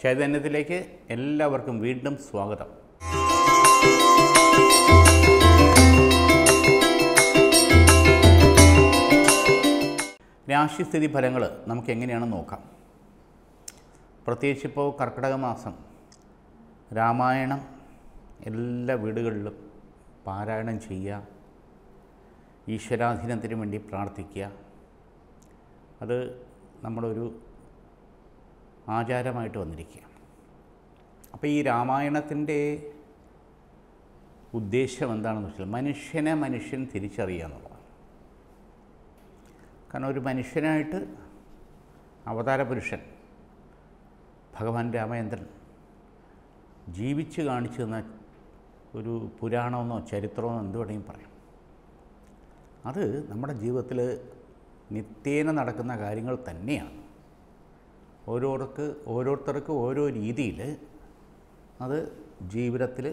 ചൈതന്യത്തിലേക്ക് എല്ലാവർക്കും വീണ്ടും സ്വാഗതം രാശിസ്ഥിതി ഫലങ്ങൾ നമുക്ക് എങ്ങനെയാണെന്ന് നോക്കാം പ്രത്യേകിച്ച് ഇപ്പോൾ കർക്കിടക മാസം രാമായണം എല്ലാ വീടുകളിലും പാരായണം ചെയ്യുക ഈശ്വരാധീനത്തിന് വേണ്ടി പ്രാർത്ഥിക്കുക അത് നമ്മുടെ ഒരു ആചാരമായിട്ട് വന്നിരിക്കുക അപ്പോൾ ഈ രാമായണത്തിൻ്റെ ഉദ്ദേശം എന്താണെന്ന് വെച്ചാൽ മനുഷ്യനെ മനുഷ്യൻ തിരിച്ചറിയുക എന്നുള്ളതാണ് കാരണം ഒരു മനുഷ്യനായിട്ട് അവതാര പുരുഷൻ ഭഗവാൻ രാമചന്ദ്രൻ ജീവിച്ച് കാണിച്ചു തന്ന ഒരു പുരാണമെന്നോ ചരിത്രമെന്നോ എന്ത് വേണമെങ്കിൽ പറയാം അത് നമ്മുടെ ജീവിതത്തിൽ നിത്യേന നടക്കുന്ന കാര്യങ്ങൾ തന്നെയാണ് ഓരോർക്ക് ഓരോരുത്തർക്ക് ഓരോ രീതിയിൽ അത് ജീവിതത്തിൽ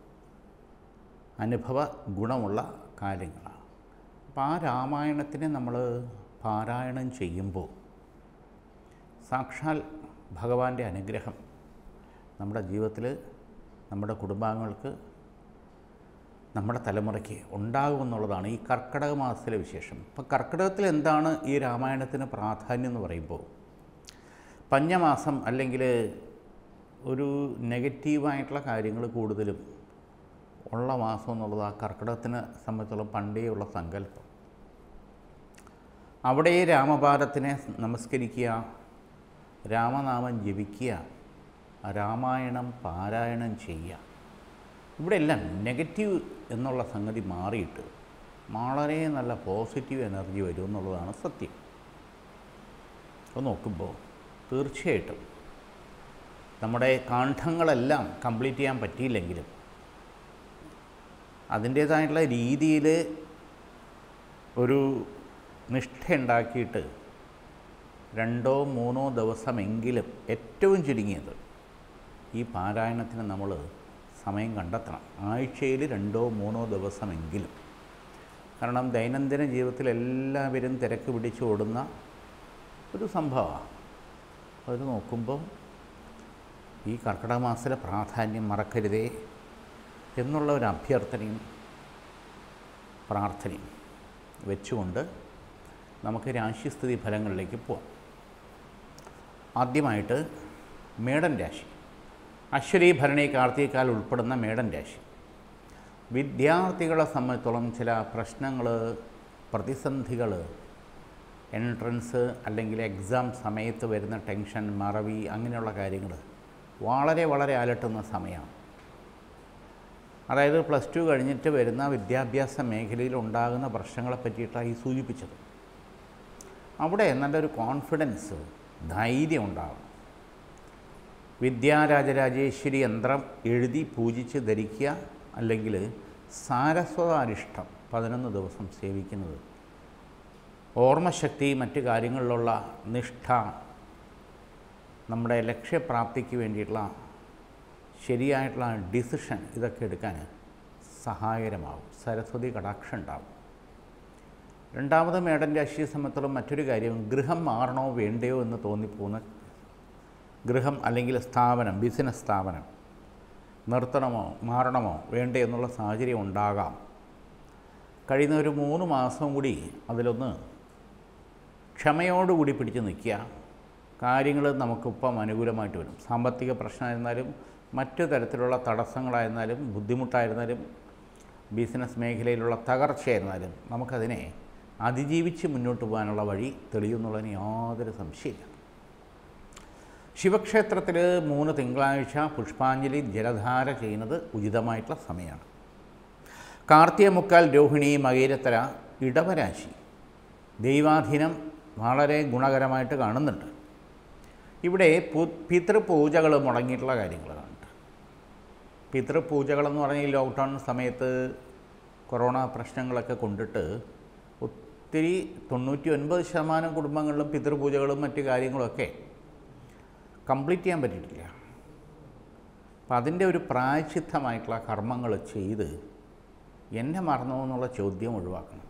അനുഭവ ഗുണമുള്ള കാര്യങ്ങളാണ് അപ്പോൾ ആ രാമായണത്തിനെ നമ്മൾ പാരായണം ചെയ്യുമ്പോൾ സാക്ഷാൽ ഭഗവാന്റെ അനുഗ്രഹം നമ്മുടെ ജീവിതത്തിൽ നമ്മുടെ കുടുംബാംഗങ്ങൾക്ക് നമ്മുടെ തലമുറയ്ക്ക് ഉണ്ടാകുമെന്നുള്ളതാണ് ഈ കർക്കിടക മാസത്തിലെ വിശേഷം ഇപ്പോൾ കർക്കിടകത്തിൽ എന്താണ് ഈ രാമായണത്തിന് പ്രാധാന്യം എന്ന് പറയുമ്പോൾ പഞ്ഞമാസം അല്ലെങ്കിൽ ഒരു നെഗറ്റീവായിട്ടുള്ള കാര്യങ്ങൾ കൂടുതലും ഉള്ള മാസം എന്നുള്ളത് ആ കർക്കിടകത്തിനെ സംബന്ധിച്ചോളം പണ്ടേ ഉള്ള സങ്കല്പം അവിടെ രാമഭാരത്തിനെ നമസ്കരിക്കുക രാമനാമം ജപിക്കുക രാമായണം പാരായണം ചെയ്യുക ഇവിടെ എല്ലാം നെഗറ്റീവ് എന്നുള്ള സംഗതി മാറിയിട്ട് വളരെ നല്ല പോസിറ്റീവ് എനർജി വരും എന്നുള്ളതാണ് സത്യം അപ്പോൾ നോക്കുമ്പോൾ തീർച്ചയായിട്ടും നമ്മുടെ കാണ്ഡങ്ങളെല്ലാം കംപ്ലീറ്റ് ചെയ്യാൻ പറ്റിയില്ലെങ്കിലും അതിൻ്റേതായിട്ടുള്ള രീതിയിൽ ഒരു നിഷ്ഠയുണ്ടാക്കിയിട്ട് രണ്ടോ മൂന്നോ ദിവസമെങ്കിലും ഏറ്റവും ചുരുങ്ങിയത് ഈ പാരായണത്തിന് നമ്മൾ സമയം കണ്ടെത്തണം ആഴ്ചയിൽ രണ്ടോ മൂന്നോ ദിവസമെങ്കിലും കാരണം ദൈനംദിന ജീവിതത്തിൽ എല്ലാവരും തിരക്ക് പിടിച്ച് ഓടുന്ന ഒരു സംഭവമാണ് അത് നോക്കുമ്പോൾ ഈ കർക്കിടക മാസത്തിലെ പ്രാധാന്യം മറക്കരുതേ എന്നുള്ള ഒരു അഭ്യർത്ഥനയും പ്രാർത്ഥനയും വെച്ചുകൊണ്ട് നമുക്ക് രാശിസ്ഥിതി ഫലങ്ങളിലേക്ക് പോവാം ആദ്യമായിട്ട് മേടൻ രാശി അശ്വതി ഭരണി കാർത്തികാൽ ഉൾപ്പെടുന്ന മേടൻ രാശി വിദ്യാർത്ഥികളെ സംബന്ധിച്ചോളം ചില പ്രശ്നങ്ങൾ പ്രതിസന്ധികൾ എൻട്രൻസ് അല്ലെങ്കിൽ എക്സാം സമയത്ത് വരുന്ന ടെൻഷൻ മറവി അങ്ങനെയുള്ള കാര്യങ്ങൾ വളരെ വളരെ അലട്ടുന്ന സമയമാണ് അതായത് പ്ലസ് ടു കഴിഞ്ഞിട്ട് വരുന്ന വിദ്യാഭ്യാസ മേഖലയിൽ ഉണ്ടാകുന്ന പ്രശ്നങ്ങളെ പറ്റിയിട്ടാണ് ഈ സൂചിപ്പിച്ചത് അവിടെ നല്ലൊരു കോൺഫിഡൻസ് ധൈര്യം ഉണ്ടാകും വിദ്യാരാജരാജേശ്വരി യന്ത്രം എഴുതി പൂജിച്ച് ധരിക്കുക അല്ലെങ്കിൽ സാരസ്വതാരിഷ്ടം പതിനൊന്ന് ദിവസം സേവിക്കുന്നത് ഓർമ്മശക്തി മറ്റ് കാര്യങ്ങളിലുള്ള നിഷ്ഠ നമ്മുടെ ലക്ഷ്യപ്രാപ്തിക്ക് വേണ്ടിയിട്ടുള്ള ശരിയായിട്ടുള്ള ഡിസിഷൻ ഇതൊക്കെ എടുക്കാൻ സഹായകരമാവും സരസ്വതി കടാക്ഷം ഉണ്ടാവും രണ്ടാമത് മേടൻ രാശിയെ സംബന്ധിച്ചിടത്തോളം മറ്റൊരു കാര്യം ഗൃഹം മാറണോ വേണ്ടയോ എന്ന് തോന്നിപ്പോകുന്ന ഗൃഹം അല്ലെങ്കിൽ സ്ഥാപനം ബിസിനസ് സ്ഥാപനം നിർത്തണമോ മാറണമോ വേണ്ടേ എന്നുള്ള സാഹചര്യം ഉണ്ടാകാം കഴിയുന്ന ഒരു മൂന്ന് മാസം കൂടി അതിലൊന്ന് ക്ഷമയോടുകൂടി പിടിച്ച് നിൽക്കുക കാര്യങ്ങൾ നമുക്കിപ്പം അനുകൂലമായിട്ട് വരും സാമ്പത്തിക പ്രശ്നമായിരുന്നാലും മറ്റു തരത്തിലുള്ള തടസ്സങ്ങളായിരുന്നാലും ബുദ്ധിമുട്ടായിരുന്നാലും ബിസിനസ് മേഖലയിലുള്ള തകർച്ചയായിരുന്നാലും നമുക്കതിനെ അതിജീവിച്ച് മുന്നോട്ട് പോകാനുള്ള വഴി തെളിയുന്നുള്ളതിന് യാതൊരു സംശയമില്ല ശിവക്ഷേത്രത്തിൽ മൂന്ന് തിങ്കളാഴ്ച പുഷ്പാഞ്ജലി ജലധാര ചെയ്യുന്നത് ഉചിതമായിട്ടുള്ള സമയമാണ് കാർത്തിക മുക്കാൽ രോഹിണി മകീരത്തര ഇടവരാശി ദൈവാധീനം വളരെ ഗുണകരമായിട്ട് കാണുന്നുണ്ട് ഇവിടെ പു പിതൃപൂജകൾ മുടങ്ങിയിട്ടുള്ള കാര്യങ്ങൾ കാണുന്നുണ്ട് പിതൃപൂജകളെന്ന് പറഞ്ഞാൽ ഈ ലോക്ക്ഡൗൺ സമയത്ത് കൊറോണ പ്രശ്നങ്ങളൊക്കെ കൊണ്ടിട്ട് ഒത്തിരി തൊണ്ണൂറ്റി ഒൻപത് ശതമാനം കുടുംബങ്ങളിലും പിതൃപൂജകളും മറ്റു കാര്യങ്ങളൊക്കെ കംപ്ലീറ്റ് ചെയ്യാൻ പറ്റിയിട്ടില്ല അപ്പം അതിൻ്റെ ഒരു പ്രായച്ചിത്തമായിട്ടുള്ള കർമ്മങ്ങൾ ചെയ്ത് എന്നെ മറന്നോ എന്നുള്ള ചോദ്യം ഒഴിവാക്കണം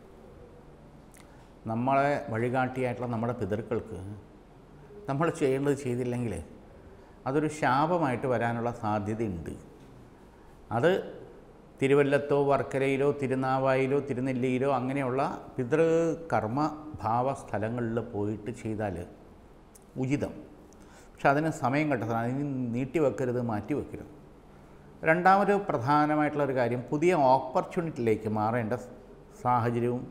നമ്മളെ വഴികാട്ടിയായിട്ടുള്ള നമ്മുടെ പിതൃക്കൾക്ക് നമ്മൾ ചെയ്യേണ്ടത് ചെയ്തില്ലെങ്കിൽ അതൊരു ശാപമായിട്ട് വരാനുള്ള സാധ്യതയുണ്ട് അത് തിരുവല്ലത്തോ വർക്കലയിലോ തിരുനാവായിലോ തിരുനെല്ലിയിലോ അങ്ങനെയുള്ള പിതൃകർമ്മ ഭാവ സ്ഥലങ്ങളിൽ പോയിട്ട് ചെയ്താൽ ഉചിതം പക്ഷെ അതിന് സമയം കണ്ടെത്തണം അതിന് നീട്ടി വെക്കരുത് മാറ്റി വെക്കരുത് രണ്ടാമത് പ്രധാനമായിട്ടുള്ള ഒരു കാര്യം പുതിയ ഓപ്പർച്യൂണിറ്റിയിലേക്ക് മാറേണ്ട സാഹചര്യവും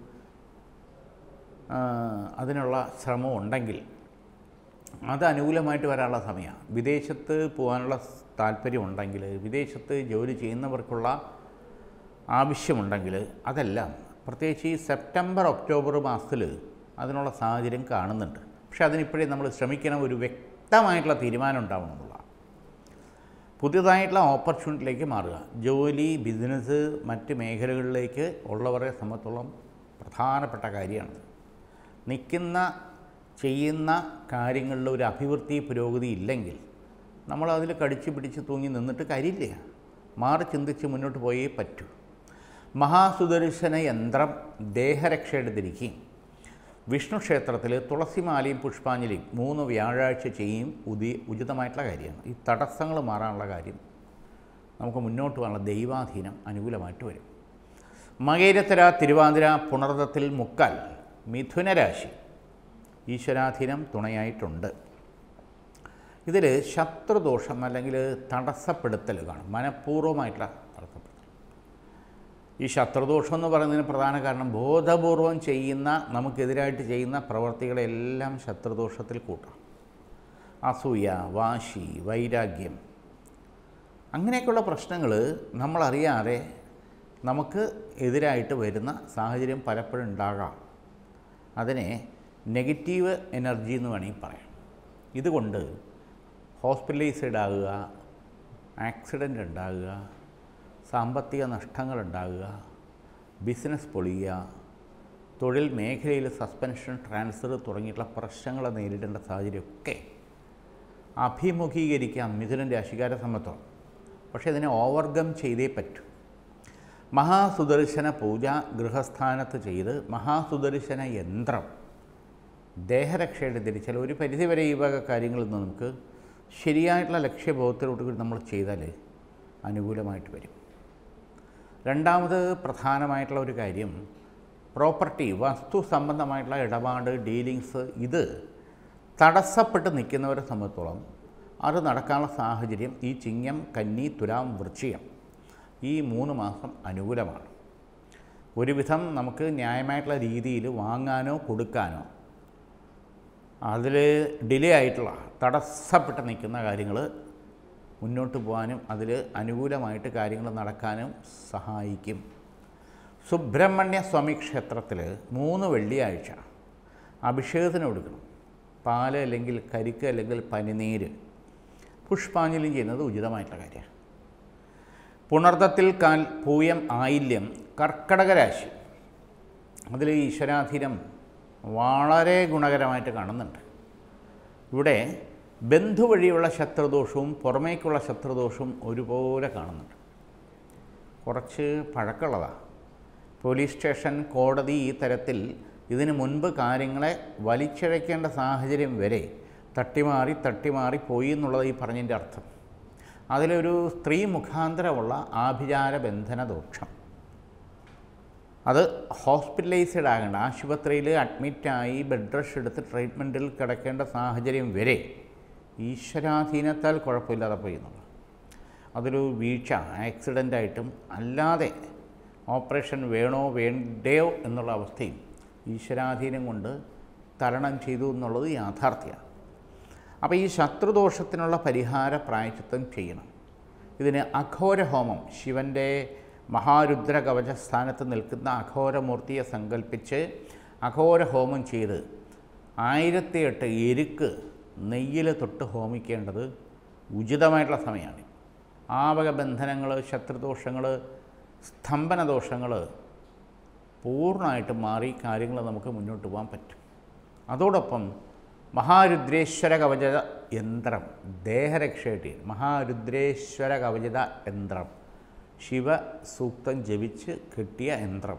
ആ, അതിനുള്ള ശ്രമം ഉണ്ടെങ്കിൽ അത് അനുകൂലമായിട്ട് വരാനുള്ള സമയമാണ് വിദേശത്ത് പോകാനുള്ള താല്പര്യമുണ്ടെങ്കിൽ വിദേശത്ത് ജോലി ചെയ്യുന്നവർക്കുള്ള ആവശ്യമുണ്ടെങ്കിൽ അതെല്ലാം പ്രത്യേകിച്ച് ഈ സെപ്റ്റംബർ ഒക്ടോബർ മാസത്തിൽ അതിനുള്ള സാഹചര്യം കാണുന്നുണ്ട് പക്ഷേ അതിനിപ്പോഴേ നമ്മൾ ശ്രമിക്കണം ഒരു വ്യക്തമായിട്ടുള്ള തീരുമാനം ഉണ്ടാവണം എന്നുള്ളതാണ് പുതിയതായിട്ടുള്ള ഓപ്പർച്യൂണിറ്റിയിലേക്ക് മാറുക ജോലി ബിസിനസ് മറ്റ് മേഖലകളിലേക്ക് ഉള്ളവരെ സംബന്ധിച്ചോളം പ്രധാനപ്പെട്ട കാര്യമാണ് നിൽക്കുന്ന ചെയ്യുന്ന കാര്യങ്ങളിൽ ഒരു അഭിവൃദ്ധി പുരോഗതി ഇല്ലെങ്കിൽ നമ്മൾ അതിൽ കടിച്ചു പിടിച്ച് തൂങ്ങി നിന്നിട്ട് കാര്യമില്ല മാറി ചിന്തിച്ച് മുന്നോട്ട് പോയേ പറ്റൂ മഹാസുദർശന യന്ത്രം ദേഹരക്ഷയുടെ ധരിക്കുകയും വിഷ്ണു ക്ഷേത്രത്തിൽ തുളസിമാലയും പുഷ്പാഞ്ജലിയും മൂന്ന് വ്യാഴാഴ്ച ചെയ്യും ഉദി ഉചിതമായിട്ടുള്ള കാര്യമാണ് ഈ തടസ്സങ്ങൾ മാറാനുള്ള കാര്യം നമുക്ക് മുന്നോട്ട് പോകാനുള്ള ദൈവാധീനം അനുകൂലമായിട്ട് വരും മകേരത്തര തിരുവാതിര പുണർദത്തിൽ മുക്കാൽ മിഥുനരാശി ഈശ്വരാധീനം തുണയായിട്ടുണ്ട് ഇതിൽ ശത്രുദോഷം അല്ലെങ്കിൽ തടസ്സപ്പെടുത്തൽ കാണും മനഃപൂർവ്വമായിട്ടുള്ള തടസ്സപ്പെടുത്തൽ ഈ ശത്രുദോഷം എന്ന് പറയുന്നതിന് പ്രധാന കാരണം ബോധപൂർവം ചെയ്യുന്ന നമുക്കെതിരായിട്ട് ചെയ്യുന്ന പ്രവർത്തികളെല്ലാം ശത്രുദോഷത്തിൽ കൂട്ടാം അസൂയ വാശി വൈരാഗ്യം അങ്ങനെയൊക്കെയുള്ള പ്രശ്നങ്ങൾ നമ്മളറിയാതെ നമുക്ക് എതിരായിട്ട് വരുന്ന സാഹചര്യം പലപ്പോഴും ഉണ്ടാകാം അതിനെ നെഗറ്റീവ് എനർജി എന്ന് വേണമെങ്കിൽ പറയാം ഇതുകൊണ്ട് ഹോസ്പിറ്റലൈസ്ഡ് ആകുക ആക്സിഡൻ്റ് ഉണ്ടാകുക സാമ്പത്തിക നഷ്ടങ്ങൾ ഉണ്ടാകുക ബിസിനസ് പൊളിയുക തൊഴിൽ മേഖലയിൽ സസ്പെൻഷൻ ട്രാൻസ്ഫർ തുടങ്ങിയിട്ടുള്ള പ്രശ്നങ്ങൾ നേരിടേണ്ട സാഹചര്യമൊക്കെ അഭിമുഖീകരിക്കാം മിഥുനൻ രാശിക്കാരെ സംബന്ധിച്ചോളം പക്ഷേ ഇതിനെ ഓവർകം ചെയ്തേ പറ്റൂ മഹാസുദർശന പൂജ ഗൃഹസ്ഥാനത്ത് ചെയ്ത് മഹാസുദർശന യന്ത്രം ദേഹരക്ഷയുടെ ധരിച്ചാൽ ഒരു പരിധിവരെ ഈ വക കാര്യങ്ങളിൽ നിന്ന് നമുക്ക് ശരിയായിട്ടുള്ള ലക്ഷ്യബോധത്തിലോട്ട് കൂടി നമ്മൾ ചെയ്താൽ അനുകൂലമായിട്ട് വരും രണ്ടാമത് പ്രധാനമായിട്ടുള്ള ഒരു കാര്യം പ്രോപ്പർട്ടി വസ്തു സംബന്ധമായിട്ടുള്ള ഇടപാട് ഡീലിങ്സ് ഇത് തടസ്സപ്പെട്ട് നിൽക്കുന്നവരെ സംബന്ധിച്ചോളം അത് നടക്കാനുള്ള സാഹചര്യം ഈ ചിങ്ങം കന്നി തുലാം വൃശ്ചികം ഈ മൂന്ന് മാസം അനുകൂലമാണ് ഒരുവിധം നമുക്ക് ന്യായമായിട്ടുള്ള രീതിയിൽ വാങ്ങാനോ കൊടുക്കാനോ അതിൽ ഡിലേ ആയിട്ടുള്ള തടസ്സപ്പെട്ട് നിൽക്കുന്ന കാര്യങ്ങൾ മുന്നോട്ട് പോകാനും അതിൽ അനുകൂലമായിട്ട് കാര്യങ്ങൾ നടക്കാനും സഹായിക്കും സുബ്രഹ്മണ്യ സ്വാമി ക്ഷേത്രത്തിൽ മൂന്ന് വെള്ളിയാഴ്ച അഭിഷേകത്തിന് കൊടുക്കണം പാല് അല്ലെങ്കിൽ കരിക്ക് അല്ലെങ്കിൽ പനിനീര് പുഷ്പാഞ്ജലി ചെയ്യുന്നത് ഉചിതമായിട്ടുള്ള കാര്യമാണ് പുണർദത്തിൽ കാൽ പൂയം ആയില്യം കർക്കടക രാശി അതിൽ ഈശ്വരാധീനം വളരെ ഗുണകരമായിട്ട് കാണുന്നുണ്ട് ഇവിടെ ബന്ധു വഴിയുള്ള ശത്രുദോഷവും പുറമേക്കുള്ള ശത്രുദോഷവും ഒരുപോലെ കാണുന്നുണ്ട് കുറച്ച് പഴക്കമുള്ളതാണ് പോലീസ് സ്റ്റേഷൻ കോടതി ഈ തരത്തിൽ ഇതിനു മുൻപ് കാര്യങ്ങളെ വലിച്ചിഴക്കേണ്ട സാഹചര്യം വരെ തട്ടിമാറി തട്ടിമാറി പോയി എന്നുള്ളത് ഈ പറഞ്ഞതിൻ്റെ അർത്ഥം അതിലൊരു സ്ത്രീ മുഖാന്തരമുള്ള ആഭിചാര ബന്ധന ദോഷം അത് ഹോസ്പിറ്റലൈസ്ഡ് ആകേണ്ട ആശുപത്രിയിൽ അഡ്മിറ്റായി ബെഡ് റഷ് എടുത്ത് ട്രീറ്റ്മെൻറ്റിൽ കിടക്കേണ്ട സാഹചര്യം വരെ ഈശ്വരാധീനത്താൽ കുഴപ്പമില്ലാതെ പോയി എന്നുള്ളത് അതൊരു വീഴ്ച ആക്സിഡൻ്റായിട്ടും അല്ലാതെ ഓപ്പറേഷൻ വേണോ വേണ്ടയോ എന്നുള്ള അവസ്ഥയും ഈശ്വരാധീനം കൊണ്ട് തരണം ചെയ്തു എന്നുള്ളത് യാഥാർത്ഥ്യമാണ് അപ്പോൾ ഈ ശത്രുദോഷത്തിനുള്ള പരിഹാര പ്രായച്ചിത്തം ചെയ്യണം ഇതിന് അഘോരഹോമം ശിവൻ്റെ മഹാരുദ്ര കവച സ്ഥാനത്ത് നിൽക്കുന്ന അഘോരമൂർത്തിയെ സങ്കല്പിച്ച് അഘോരഹോമം ചെയ്ത് ആയിരത്തി എട്ട് എരുക്ക് നെയ്യിൽ തൊട്ട് ഹോമിക്കേണ്ടത് ഉചിതമായിട്ടുള്ള സമയമാണ് ആവക ബന്ധനങ്ങൾ ശത്രുദോഷങ്ങൾ സ്തംഭനദോഷങ്ങൾ പൂർണ്ണമായിട്ട് മാറി കാര്യങ്ങൾ നമുക്ക് മുന്നോട്ട് പോകാൻ പറ്റും അതോടൊപ്പം മഹാരുദ്രേശ്വര കവചിത യന്ത്രം ദേഹരക്ഷയായിട്ട് മഹാരുദ്രേശ്വര കവചിത യന്ത്രം ശിവ സൂക്തം ജപിച്ച് കിട്ടിയ യന്ത്രം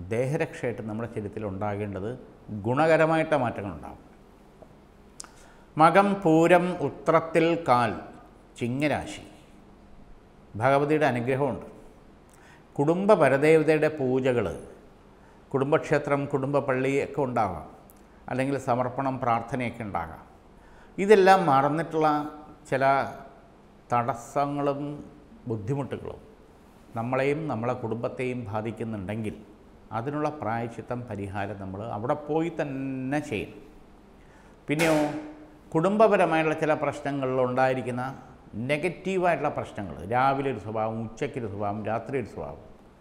ദേഹരക്ഷയായിട്ട് നമ്മുടെ ശരീരത്തിൽ ഉണ്ടാകേണ്ടത് ഗുണകരമായിട്ട് മാറ്റങ്ങളുണ്ടാകും മകം പൂരം ഉത്രത്തിൽ കാൽ ചിങ്ങരാശി ഭഗവതിയുടെ അനുഗ്രഹമുണ്ട് കുടുംബ പരദേവതയുടെ പൂജകൾ കുടുംബക്ഷേത്രം കുടുംബ പള്ളി ഒക്കെ ഉണ്ടാകാം അല്ലെങ്കിൽ സമർപ്പണം പ്രാർത്ഥനയൊക്കെ ഉണ്ടാകാം ഇതെല്ലാം മറന്നിട്ടുള്ള ചില തടസ്സങ്ങളും ബുദ്ധിമുട്ടുകളും നമ്മളെയും നമ്മളെ കുടുംബത്തെയും ബാധിക്കുന്നുണ്ടെങ്കിൽ അതിനുള്ള പ്രായച്ചിത്തം പരിഹാരം നമ്മൾ അവിടെ പോയി തന്നെ ചെയ്യണം പിന്നെയോ കുടുംബപരമായിട്ടുള്ള ചില പ്രശ്നങ്ങളിൽ ഉണ്ടായിരിക്കുന്ന നെഗറ്റീവായിട്ടുള്ള പ്രശ്നങ്ങൾ രാവിലെ ഒരു സ്വഭാവം ഉച്ചയ്ക്കൊരു സ്വഭാവം രാത്രി ഒരു സ്വഭാവം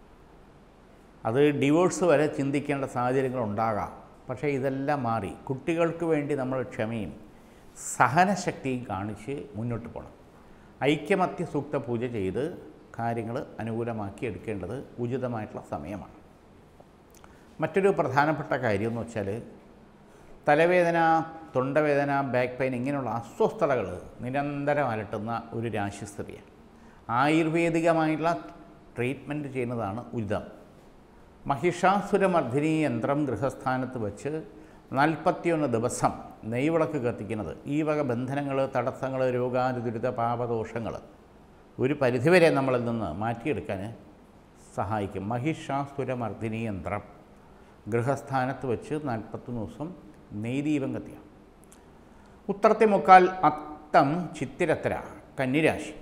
അത് ഡിവോഴ്സ് വരെ ചിന്തിക്കേണ്ട സാഹചര്യങ്ങൾ ഉണ്ടാകാം പക്ഷേ ഇതെല്ലാം മാറി കുട്ടികൾക്ക് വേണ്ടി നമ്മൾ ക്ഷമയും സഹനശക്തിയും കാണിച്ച് മുന്നോട്ട് പോകണം ഐക്യമത്യ സൂക്ത പൂജ ചെയ്ത് കാര്യങ്ങൾ അനുകൂലമാക്കി എടുക്കേണ്ടത് ഉചിതമായിട്ടുള്ള സമയമാണ് മറ്റൊരു പ്രധാനപ്പെട്ട കാര്യം എന്ന് വെച്ചാൽ തലവേദന തൊണ്ടവേദന ബാക്ക് പെയിൻ ഇങ്ങനെയുള്ള അസ്വസ്ഥതകൾ നിരന്തരം അലട്ടുന്ന ഒരു രാശിസ്ഥിതിയാണ് ആയുർവേദികമായിട്ടുള്ള ട്രീറ്റ്മെൻറ്റ് ചെയ്യുന്നതാണ് ഉചിതം മഹിഷാസുരമർദ്ദിനി യന്ത്രം ഗൃഹസ്ഥാനത്ത് വെച്ച് നാൽപ്പത്തിയൊന്ന് ദിവസം നെയ്വിളക്ക് കത്തിക്കുന്നത് ഈ വക ബന്ധനങ്ങൾ തടസ്സങ്ങൾ രോഗാതി ദുരിത പാപദോഷങ്ങൾ ഒരു പരിധിവരെ നമ്മളിൽ നിന്ന് മാറ്റിയെടുക്കാൻ സഹായിക്കും മഹിഷാസുരമർദ്ദിനി യന്ത്രം ഗൃഹസ്ഥാനത്ത് വെച്ച് നാൽപ്പത്തൊന്ന് ദിവസം നെയ്ദീപം കത്തിയ ഉത്രത്തെ മുക്കാൽ അത്തം ചിത്തിരത്തര കന്നിരാശി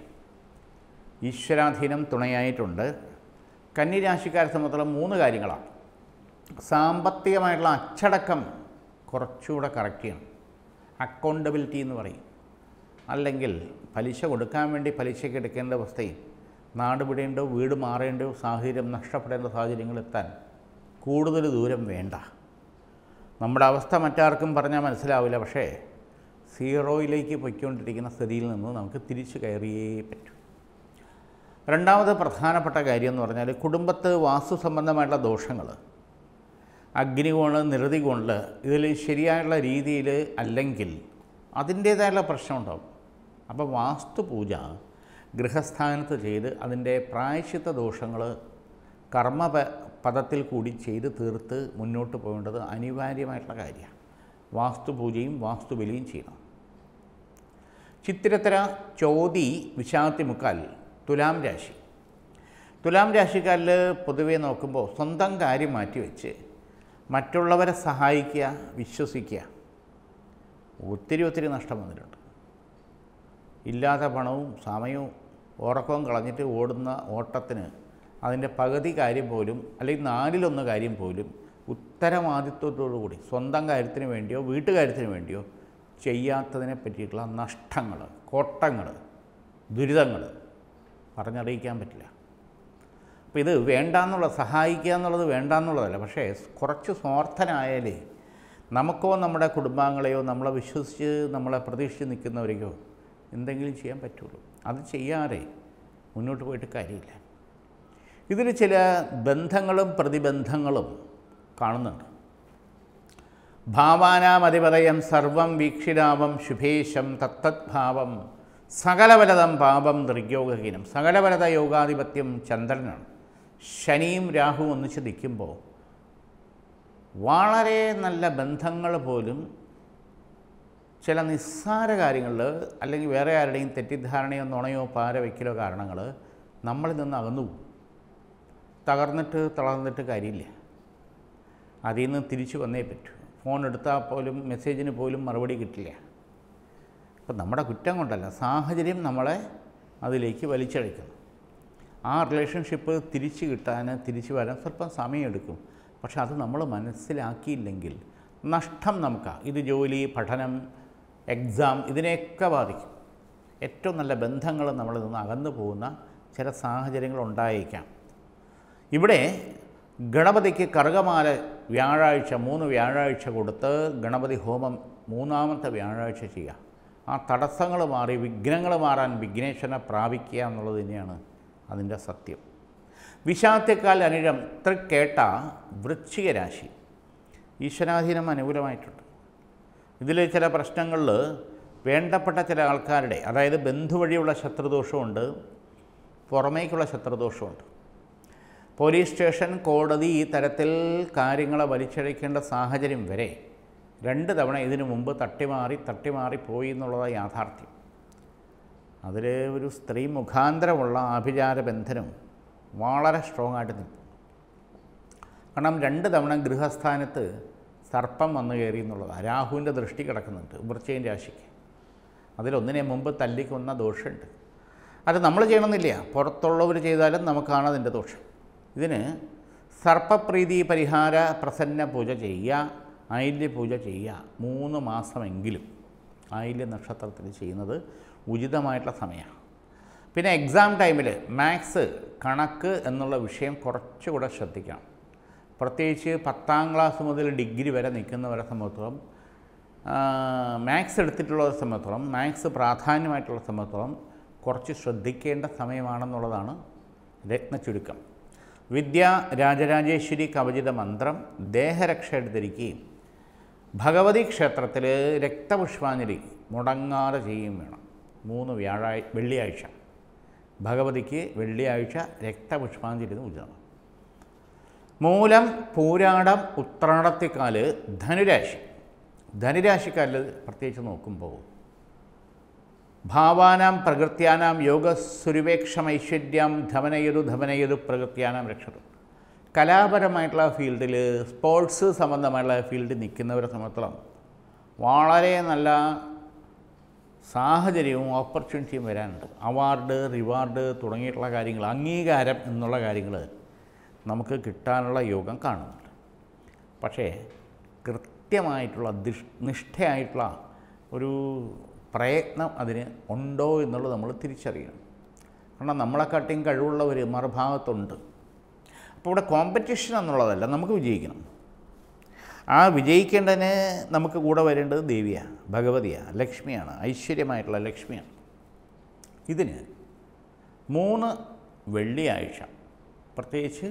ഈശ്വരാധീനം തുണയായിട്ടുണ്ട് കന്നിരാശിക്കാരെ സംബന്ധിച്ചുള്ള മൂന്ന് കാര്യങ്ങളാണ് സാമ്പത്തികമായിട്ടുള്ള അച്ചടക്കം കുറച്ചുകൂടെ കറക്റ്റ് ചെയ്യണം അക്കൗണ്ടബിലിറ്റി എന്ന് പറയും അല്ലെങ്കിൽ പലിശ കൊടുക്കാൻ വേണ്ടി പലിശയ്ക്ക് എടുക്കേണ്ട അവസ്ഥയും നാട് വിടേണ്ടോ വീട് മാറേണ്ടോ സാഹചര്യം നഷ്ടപ്പെടേണ്ട സാഹചര്യങ്ങൾ എത്താൻ കൂടുതൽ ദൂരം വേണ്ട നമ്മുടെ അവസ്ഥ മറ്റാർക്കും പറഞ്ഞാൽ മനസ്സിലാവില്ല പക്ഷേ സീറോയിലേക്ക് പൊയ്ക്കൊണ്ടിരിക്കുന്ന സ്ഥിതിയിൽ നിന്ന് നമുക്ക് തിരിച്ചു കയറിയേ പറ്റൂ രണ്ടാമത് പ്രധാനപ്പെട്ട കാര്യം എന്ന് പറഞ്ഞാൽ കുടുംബത്ത് വാസ്തു സംബന്ധമായിട്ടുള്ള ദോഷങ്ങൾ അഗ്നികോണ് നിരതികോണിൽ ഇതിൽ ശരിയായുള്ള രീതിയിൽ അല്ലെങ്കിൽ അതിൻ്റേതായുള്ള പ്രശ്നമുണ്ടാവും അപ്പോൾ വാസ്തുപൂജ ഗൃഹസ്ഥാനത്ത് ചെയ്ത് അതിൻ്റെ പ്രായശ്ചിത്ത ദോഷങ്ങൾ കർമ്മ പ- പദത്തിൽ കൂടി ചെയ്ത് തീർത്ത് മുന്നോട്ട് പോകേണ്ടത് അനിവാര്യമായിട്ടുള്ള കാര്യമാണ് വാസ്തുപൂജയും വാസ്തുബലിയും ചെയ്യണം ചിത്തിരത്തര ചോതി വിശാത്തി മുക്കാൽ തുലാം രാശി തുലാം രാശിക്കാരിൽ പൊതുവേ നോക്കുമ്പോൾ സ്വന്തം കാര്യം മാറ്റിവെച്ച് മറ്റുള്ളവരെ സഹായിക്കുക വിശ്വസിക്കുക ഒത്തിരി ഒത്തിരി നഷ്ടം വന്നിട്ടുണ്ട് ഇല്ലാത്ത പണവും സമയവും ഉറക്കവും കളഞ്ഞിട്ട് ഓടുന്ന ഓട്ടത്തിന് അതിൻ്റെ പകുതി കാര്യം പോലും അല്ലെങ്കിൽ നാലിലൊന്ന് കാര്യം പോലും ഉത്തരവാദിത്വത്തോടു കൂടി സ്വന്തം കാര്യത്തിന് വേണ്ടിയോ വീട്ടുകാര്യത്തിന് വേണ്ടിയോ ചെയ്യാത്തതിനെ പറ്റിയിട്ടുള്ള നഷ്ടങ്ങൾ കോട്ടങ്ങൾ ദുരിതങ്ങൾ പറഞ്ഞറിയിക്കാൻ പറ്റില്ല അപ്പോൾ ഇത് വേണ്ടാന്നുള്ള സഹായിക്കുക എന്നുള്ളത് വേണ്ടാന്നുള്ളതല്ല പക്ഷേ കുറച്ച് സ്വാർത്ഥനായാലേ നമുക്കോ നമ്മുടെ കുടുംബാംഗങ്ങളെയോ നമ്മളെ വിശ്വസിച്ച് നമ്മളെ പ്രതീക്ഷിച്ച് നിൽക്കുന്നവരെയോ എന്തെങ്കിലും ചെയ്യാൻ പറ്റുള്ളൂ അത് ചെയ്യാതെ മുന്നോട്ട് പോയിട്ട് കാര്യമില്ല ഇതിൽ ചില ബന്ധങ്ങളും പ്രതിബന്ധങ്ങളും കാണുന്നുണ്ട് ഭാവാനാമതിപതയം സർവം വീക്ഷിരാമം ശുഭേശം തത്തദ്ഭാവം സകലവലതം പാപം ദൃഗ്യോഗഹീനം സകലവലത യോഗാധിപത്യം ചന്ദ്രനാണ് ശനിയും രാഹു ഒന്നിച്ച് നിൽക്കുമ്പോൾ വളരെ നല്ല ബന്ധങ്ങൾ പോലും ചില നിസ്സാര കാര്യങ്ങളിൽ അല്ലെങ്കിൽ വേറെ ആരുടെയും തെറ്റിദ്ധാരണയോ നുണയോ പാര വയ്ക്കലോ കാരണങ്ങൾ നമ്മളിൽ നിന്ന് അകന്നു പോകും തകർന്നിട്ട് തളർന്നിട്ട് കാര്യമില്ല അതിൽ നിന്ന് തിരിച്ചു വന്നേ പറ്റൂ ഫോൺ എടുത്താൽ പോലും മെസ്സേജിന് പോലും മറുപടി കിട്ടില്ല അപ്പം നമ്മുടെ കുറ്റം കൊണ്ടല്ല സാഹചര്യം നമ്മളെ അതിലേക്ക് വലിച്ചഴിക്കുന്നു ആ റിലേഷൻഷിപ്പ് തിരിച്ചു കിട്ടാൻ തിരിച്ചു വരാൻ സ്വല്പം സമയമെടുക്കും പക്ഷെ അത് നമ്മൾ മനസ്സിലാക്കിയില്ലെങ്കിൽ നഷ്ടം നമുക്കാണ് ഇത് ജോലി പഠനം എക്സാം ഇതിനെയൊക്കെ ബാധിക്കും ഏറ്റവും നല്ല ബന്ധങ്ങൾ നമ്മളിൽ നിന്ന് അകന്നു പോകുന്ന ചില സാഹചര്യങ്ങൾ ഉണ്ടായേക്കാം ഇവിടെ ഗണപതിക്ക് കറുകമാല വ്യാഴാഴ്ച മൂന്ന് വ്യാഴാഴ്ച കൊടുത്ത് ഗണപതി ഹോമം മൂന്നാമത്തെ വ്യാഴാഴ്ച ചെയ്യുക ആ തടസ്സങ്ങൾ മാറി വിഘ്നങ്ങൾ മാറാൻ വിഘ്നേശ്വരനെ പ്രാപിക്കുക എന്നുള്ളത് തന്നെയാണ് അതിൻ്റെ സത്യം വിഷാത്തേക്കാൽ അനിഴം തൃക്കേട്ട വൃശ്ചിക രാശി ഈശ്വരാധീനം അനുകൂലമായിട്ടുണ്ട് ഇതിൽ ചില പ്രശ്നങ്ങളിൽ വേണ്ടപ്പെട്ട ചില ആൾക്കാരുടെ അതായത് ബന്ധു വഴിയുള്ള ശത്രുദോഷമുണ്ട് പുറമേക്കുള്ള ശത്രുദോഷമുണ്ട് പോലീസ് സ്റ്റേഷൻ കോടതി ഈ തരത്തിൽ കാര്യങ്ങളെ വലിച്ചഴിക്കേണ്ട സാഹചര്യം വരെ രണ്ട് തവണ ഇതിനു മുമ്പ് തട്ടിമാറി തട്ടിമാറി പോയി എന്നുള്ളതാണ് യാഥാർത്ഥ്യം അതിൽ ഒരു സ്ത്രീ മുഖാന്തരമുള്ള ആഭിചാര ബന്ധനം വളരെ സ്ട്രോങ് ആയിട്ട് നിൽക്കും കാരണം രണ്ട് തവണ ഗൃഹസ്ഥാനത്ത് സർപ്പം വന്നു കയറി എന്നുള്ളതാണ് രാഹുവിൻ്റെ ദൃഷ്ടി കിടക്കുന്നുണ്ട് വൃശ്ചയൻ രാശിക്ക് അതിലൊന്നിനെ മുമ്പ് തല്ലിക്കൊന്ന ദോഷമുണ്ട് അത് നമ്മൾ ചെയ്യണമെന്നില്ല പുറത്തുള്ളവർ ചെയ്താലും നമുക്കാണ് അതിൻ്റെ ദോഷം ഇതിന് സർപ്പപ്രീതി പരിഹാര പ്രസന്ന പൂജ ചെയ്യുക ആയില്യ പൂജ ചെയ്യുക മൂന്ന് മാസമെങ്കിലും ആയില്യ നക്ഷത്രത്തിൽ ചെയ്യുന്നത് ഉചിതമായിട്ടുള്ള സമയമാണ് പിന്നെ എക്സാം ടൈമിൽ മാത്സ് കണക്ക് എന്നുള്ള വിഷയം കുറച്ചുകൂടെ ശ്രദ്ധിക്കണം പ്രത്യേകിച്ച് പത്താം ക്ലാസ് മുതൽ ഡിഗ്രി വരെ നിൽക്കുന്നവരെ സംബന്ധിച്ചോളം മാത്സ് എടുത്തിട്ടുള്ളവരെ സംബന്ധിച്ചോളം മാത്സ് പ്രാധാന്യമായിട്ടുള്ള സംബന്ധിച്ചോളം കുറച്ച് ശ്രദ്ധിക്കേണ്ട സമയമാണെന്നുള്ളതാണ് രത്ന ചുരുക്കം വിദ്യ രാജരാജേശ്വരി കവചിത മന്ത്രം ദേഹരക്ഷ എടുത്തിരിക്കുകയും ഭഗവതി ക്ഷേത്രത്തിൽ രക്തപുഷ്പാഞ്ജലി മുടങ്ങാതെ ചെയ്യുകയും വേണം മൂന്ന് വ്യാഴാഴ് വെള്ളിയാഴ്ച ഭഗവതിക്ക് വെള്ളിയാഴ്ച രക്തപുഷ്പാഞ്ജലി എന്ന് ഉചിതമാണ് മൂലം പൂരാടം ഉത്രാടത്തിക്കാല് ധനുരാശി ധനുരാശിക്കാരിൽ പ്രത്യേകിച്ച് നോക്കുമ്പോൾ ഭാവാനാം പ്രകൃത്യാനാം യോഗസുരുവേക്ഷമൈശ്വര്യം ധമനയതു ധമനയതു പ്രകൃത്യാനാം രക്ഷതു കലാപരമായിട്ടുള്ള ഫീൽഡിൽ സ്പോർട്സ് സംബന്ധമായിട്ടുള്ള ഫീൽഡിൽ നിൽക്കുന്നവരെ സംബന്ധിച്ചിടത്തോളം വളരെ നല്ല സാഹചര്യവും ഓപ്പർച്യൂണിറ്റിയും വരാനുണ്ട് അവാർഡ് റിവാർഡ് തുടങ്ങിയിട്ടുള്ള കാര്യങ്ങൾ അംഗീകാരം എന്നുള്ള കാര്യങ്ങൾ നമുക്ക് കിട്ടാനുള്ള യോഗം കാണുന്നുണ്ട് പക്ഷേ കൃത്യമായിട്ടുള്ള ദിഷ് നിഷ്ഠയായിട്ടുള്ള ഒരു പ്രയത്നം അതിന് ഉണ്ടോ എന്നുള്ളത് നമ്മൾ തിരിച്ചറിയണം കാരണം നമ്മളെക്കാട്ടിയും കഴിവുള്ളവർ മറുഭാഗത്തുണ്ട് അപ്പോൾ ഇവിടെ കോമ്പറ്റീഷൻ എന്നുള്ളതല്ല നമുക്ക് വിജയിക്കണം ആ വിജയിക്കേണ്ടതിന് നമുക്ക് കൂടെ വരേണ്ടത് ദേവിയാണ് ഭഗവതിയാണ് ലക്ഷ്മിയാണ് ഐശ്വര്യമായിട്ടുള്ള ലക്ഷ്മിയാണ് ഇതിന് മൂന്ന് വെള്ളിയാഴ്ച പ്രത്യേകിച്ച്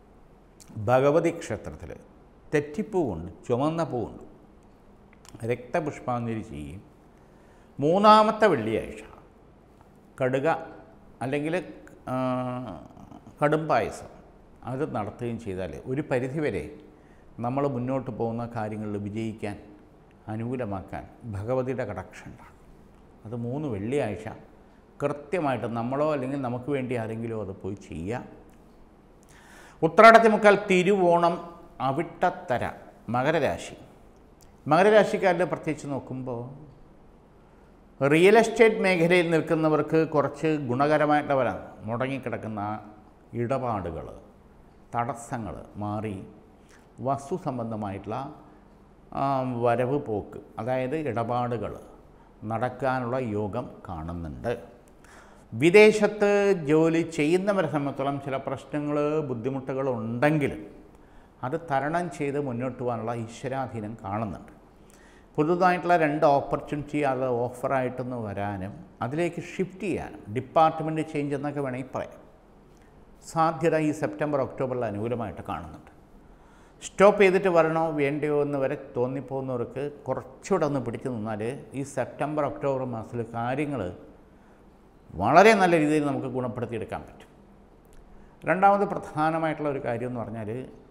ഭഗവതി ക്ഷേത്രത്തിൽ തെറ്റിപ്പൂ കൊണ്ട് ചുമന്ന പൂ കൊണ്ട് രക്തപുഷ്പാഞ്ജലി ചെയ്യും മൂന്നാമത്തെ വെള്ളിയാഴ്ച കടുക അല്ലെങ്കിൽ ആ, കടും പായസം അത് നടത്തുകയും ചെയ്താൽ ഒരു പരിധിവരെ നമ്മൾ മുന്നോട്ട് പോകുന്ന കാര്യങ്ങളിൽ വിജയിക്കാൻ അനുകൂലമാക്കാൻ ഭഗവതിയുടെ കടാക്ഷം ഉണ്ടാകും അത് മൂന്ന് വെള്ളിയാഴ്ച കൃത്യമായിട്ട് നമ്മളോ അല്ലെങ്കിൽ നമുക്ക് വേണ്ടി ആരെങ്കിലും അത് പോയി ചെയ്യുക ഉത്രാടത്തി മുക്കാൽ തിരുവോണം അവിട്ടത്തര മകരരാശി മകരരാശിക്കാരിൽ പ്രത്യേകിച്ച് നോക്കുമ്പോൾ റിയൽ എസ്റ്റേറ്റ് മേഖലയിൽ നിൽക്കുന്നവർക്ക് കുറച്ച് ഗുണകരമായിട്ടവരാണ് മുടങ്ങിക്കിടക്കുന്ന ഇടപാടുകൾ തടസ്സങ്ങൾ മാറി വസ്തു സംബന്ധമായിട്ടുള്ള ആ, വരവ് പോക്ക് അതായത് ഇടപാടുകൾ നടക്കാനുള്ള യോഗം കാണുന്നുണ്ട് വിദേശത്ത് ജോലി ചെയ്യുന്നവരെ സംബന്ധിച്ചോളം ചില പ്രശ്നങ്ങൾ ബുദ്ധിമുട്ടുകൾ ഉണ്ടെങ്കിലും അത് തരണം ചെയ്ത് മുന്നോട്ട് പോകാനുള്ള ഈശ്വരാധീനം കാണുന്നുണ്ട് പുതുതായിട്ടുള്ള രണ്ട് ഓപ്പർച്യൂണിറ്റി അത് ഓഫറായിട്ടൊന്ന് വരാനും അതിലേക്ക് ഷിഫ്റ്റ് ചെയ്യാനും ഡിപ്പാർട്ട്മെൻറ്റ് ചേഞ്ച് എന്നൊക്കെ വേണമെങ്കിൽ പറയാം സാധ്യത ഈ സെപ്റ്റംബർ ഒക്ടോബറിൽ അനുകൂലമായിട്ട് കാണുന്നുണ്ട് സ്റ്റോപ്പ് ചെയ്തിട്ട് വരണോ വേണ്ടയോ എന്ന് വരെ തോന്നിപ്പോകുന്നവർക്ക് കുറച്ചുകൂടെ ഒന്ന് പിടിച്ചു നിന്നാൽ ഈ സെപ്റ്റംബർ ഒക്ടോബർ മാസത്തിൽ കാര്യങ്ങൾ വളരെ നല്ല രീതിയിൽ നമുക്ക് ഗുണപ്പെടുത്തിയെടുക്കാൻ പറ്റും രണ്ടാമത് പ്രധാനമായിട്ടുള്ള ഒരു കാര്യം എന്ന് പറഞ്ഞാൽ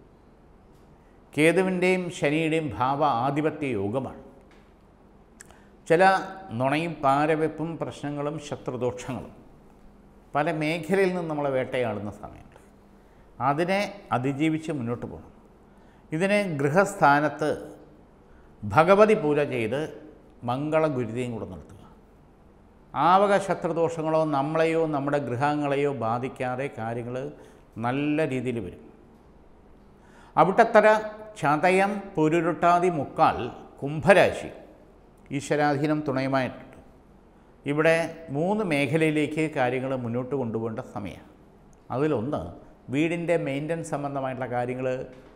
കേതുവിൻ്റെയും ശനിയുടെയും ഭാവ ആധിപത്യ യോഗമാണ് ചില നുണയും പാരവെപ്പും പ്രശ്നങ്ങളും ശത്രുദോഷങ്ങളും പല മേഖലയിൽ നിന്ന് നമ്മളെ വേട്ടയാടുന്ന സമയമുണ്ട് അതിനെ അതിജീവിച്ച് മുന്നോട്ട് പോകണം ഇതിന് ഗൃഹസ്ഥാനത്ത് ഭഗവതി പൂജ ചെയ്ത് മംഗളഗുരുതിയും കൂടെ നടത്തുക ആവക ശത്രുദോഷങ്ങളോ നമ്മളെയോ നമ്മുടെ ഗൃഹങ്ങളെയോ ബാധിക്കാതെ കാര്യങ്ങൾ നല്ല രീതിയിൽ വരും അവിട്ടത്തര ചതയം പൊരുരുട്ടാതി മുക്കാൽ കുംഭരാശി ഈശ്വരാധീനം തുണയുമായിട്ടുണ്ട് ഇവിടെ മൂന്ന് മേഖലയിലേക്ക് കാര്യങ്ങൾ മുന്നോട്ട് കൊണ്ടുപോകേണ്ട സമയമാണ് അതിലൊന്ന് വീടിൻ്റെ മെയിൻ്റനൻസ് സംബന്ധമായിട്ടുള്ള കാര്യങ്ങൾ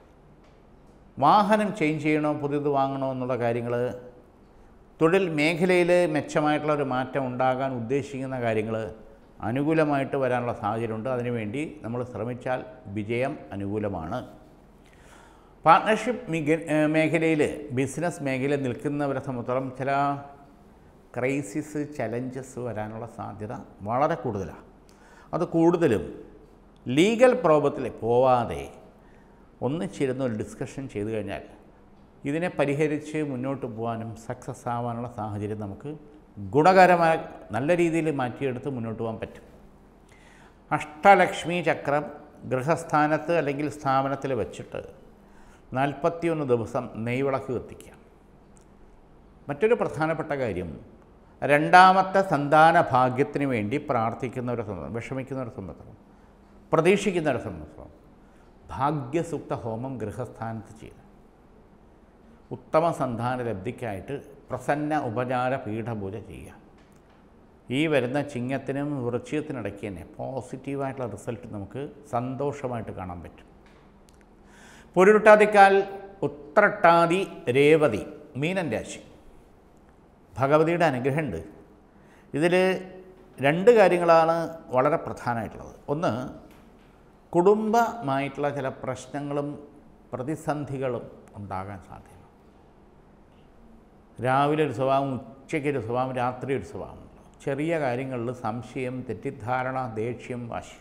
വാഹനം ചേഞ്ച് ചെയ്യണോ പുതിയത് വാങ്ങണോ എന്നുള്ള കാര്യങ്ങൾ തൊഴിൽ മേഖലയിൽ മെച്ചമായിട്ടുള്ള ഒരു മാറ്റം ഉണ്ടാകാൻ ഉദ്ദേശിക്കുന്ന കാര്യങ്ങൾ അനുകൂലമായിട്ട് വരാനുള്ള സാഹചര്യമുണ്ട് അതിനുവേണ്ടി നമ്മൾ ശ്രമിച്ചാൽ വിജയം അനുകൂലമാണ് പാർട്ട്ണർഷിപ്പ് മിക മേഖലയിൽ ബിസിനസ് മേഖലയിൽ നിൽക്കുന്നവരെ സംബന്ധിച്ചിടത്തോളം ചില ക്രൈസിസ് ചലഞ്ചസ് വരാനുള്ള സാധ്യത വളരെ കൂടുതലാണ് അത് കൂടുതലും ലീഗൽ പ്രോബത്തിൽ പോവാതെ ഒന്നിച്ചിരുന്ന് ഒരു ഡിസ്കഷൻ ചെയ്തു കഴിഞ്ഞാൽ ഇതിനെ പരിഹരിച്ച് മുന്നോട്ട് പോകാനും സക്സസ് ആവാനുള്ള സാഹചര്യം നമുക്ക് ഗുണകരമായ നല്ല രീതിയിൽ മാറ്റിയെടുത്ത് മുന്നോട്ട് പോകാൻ പറ്റും അഷ്ടലക്ഷ്മി ചക്രം ഗൃഹസ്ഥാനത്ത് അല്ലെങ്കിൽ സ്ഥാപനത്തിൽ വെച്ചിട്ട് നാൽപ്പത്തിയൊന്ന് ദിവസം നെയ്വിളക്ക് കത്തിക്കുക മറ്റൊരു പ്രധാനപ്പെട്ട കാര്യം രണ്ടാമത്തെ സന്താന ഭാഗ്യത്തിന് വേണ്ടി പ്രാർത്ഥിക്കുന്നവരെ സംബന്ധിച്ച് വിഷമിക്കുന്നവരെ സംബന്ധിച്ചിടത്തോളം പ്രതീക്ഷിക്കുന്നവരെ സംബന്ധിച്ചിടത്തോളം ഭാഗ്യസൂക്ത ഹോമം ഗൃഹസ്ഥാനത്ത് ചെയ്ത് ഉത്തമ സന്താന ലബ്ധിക്കായിട്ട് പ്രസന്ന ഉപചാര പീഠപൂജ ചെയ്യുക ഈ വരുന്ന ചിങ്ങത്തിനും വൃശ്ചികത്തിനിടയ്ക്ക് തന്നെ പോസിറ്റീവായിട്ടുള്ള റിസൾട്ട് നമുക്ക് സന്തോഷമായിട്ട് കാണാൻ പറ്റും പൊരുട്ടാതിക്കാൽ ഉത്രട്ടാതി രേവതി മീനൻ രാശി ഭഗവതിയുടെ അനുഗ്രഹമുണ്ട് ഇതിൽ രണ്ട് കാര്യങ്ങളാണ് വളരെ പ്രധാനമായിട്ടുള്ളത് ഒന്ന് കുടുംബമായിട്ടുള്ള ചില പ്രശ്നങ്ങളും പ്രതിസന്ധികളും ഉണ്ടാകാൻ സാധ്യത രാവിലെ ഒരു സ്വഭാവം ഉച്ചയ്ക്ക് ഒരു സ്വഭാവം രാത്രി ഒരു സ്വഭാവം ചെറിയ കാര്യങ്ങളിൽ സംശയം തെറ്റിദ്ധാരണ ദേഷ്യം വാശി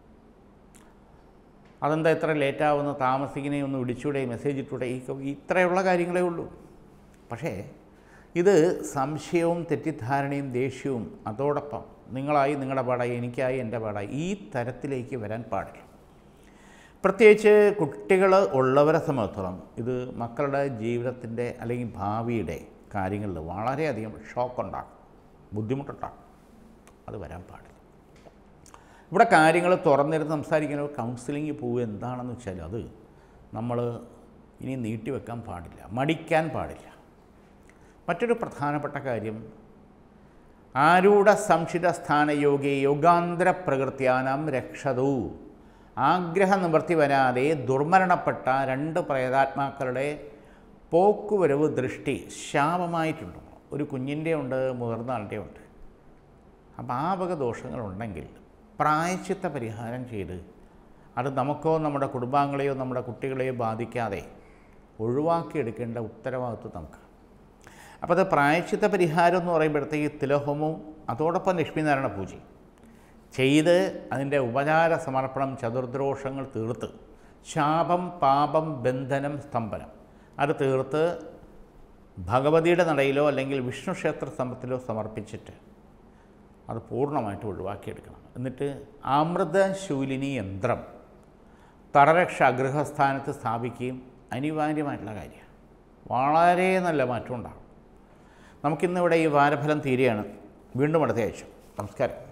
അതെന്താ ഇത്ര ലേറ്റാവുന്ന താമസിക്കണേ ഒന്ന് വിളിച്ചൂടെ മെസ്സേജ് ഇട്ടൂടെ ഈ ഇത്രയുള്ള കാര്യങ്ങളേ ഉള്ളൂ പക്ഷേ ഇത് സംശയവും തെറ്റിദ്ധാരണയും ദേഷ്യവും അതോടൊപ്പം നിങ്ങളായി നിങ്ങളുടെ പാടായി എനിക്കായി എൻ്റെ പാടായി ഈ തരത്തിലേക്ക് വരാൻ പാടില്ല പ്രത്യേകിച്ച് കുട്ടികൾ ഉള്ളവരെ സംബന്ധിച്ചിടത്തോളം ഇത് മക്കളുടെ ജീവിതത്തിൻ്റെ അല്ലെങ്കിൽ ഭാവിയുടെ കാര്യങ്ങളിൽ വളരെയധികം ഷോക്ക് ഉണ്ടാക്കും ബുദ്ധിമുട്ടുണ്ടാക്കും അത് വരാൻ പാടില്ല ഇവിടെ കാര്യങ്ങൾ തുറന്നിരുന്ന് സംസാരിക്കാനോ കൗൺസിലിംഗ് പോവുക എന്താണെന്ന് വെച്ചാൽ അത് നമ്മൾ ഇനി നീട്ടിവെക്കാൻ പാടില്ല മടിക്കാൻ പാടില്ല മറ്റൊരു പ്രധാനപ്പെട്ട കാര്യം ആരൂഢ സംശിത സ്ഥാനയോഗി യോഗാന്തര പ്രകൃത്യാനം രക്ഷതു ആഗ്രഹ നിവൃത്തി വരാതെ ദുർമരണപ്പെട്ട രണ്ട് പ്രേതാത്മാക്കളുടെ പോക്കുവരവ് ദൃഷ്ടി ശാപമായിട്ടുണ്ട് ഒരു കുഞ്ഞിൻ്റെ ഉണ്ട് മുതിർന്ന ആളുടെ ഉണ്ട് അപ്പോൾ ആ വക ദോഷങ്ങളുണ്ടെങ്കിൽ പ്രായച്ചിത്ത പരിഹാരം ചെയ്ത് അത് നമുക്കോ നമ്മുടെ കുടുംബാംഗങ്ങളെയോ നമ്മുടെ കുട്ടികളെയോ ബാധിക്കാതെ ഒഴിവാക്കിയെടുക്കേണ്ട ഉത്തരവാദിത്വം നമുക്ക് അപ്പോൾ അത് പ്രായച്ചിത്ത പരിഹാരം എന്ന് പറയുമ്പോഴത്തേക്ക് തിലഹോമവും അതോടൊപ്പം ലക്ഷ്മീനാരായണ പൂജയും ചെയ്ത് അതിൻ്റെ ഉപചാര സമർപ്പണം ചതുർദ്രോഷങ്ങൾ തീർത്ത് ശാപം പാപം ബന്ധനം സ്തംഭനം അത് തീർത്ത് ഭഗവതിയുടെ നടയിലോ അല്ലെങ്കിൽ വിഷ്ണു ക്ഷേത്ര സ്തംഭത്തിലോ സമർപ്പിച്ചിട്ട് അത് പൂർണ്ണമായിട്ട് ഒഴിവാക്കിയെടുക്കണം എന്നിട്ട് അമൃതശൂലിനി യന്ത്രം തറരക്ഷ ഗൃഹസ്ഥാനത്ത് സ്ഥാപിക്കുകയും അനിവാര്യമായിട്ടുള്ള കാര്യമാണ് വളരെ നല്ല മാറ്റം ഉണ്ടാകും നമുക്കിന്നിവിടെ ഈ വാരഫലം തീരെയാണ് വീണ്ടും അടുത്ത ആഴ്ച നമസ്കാരം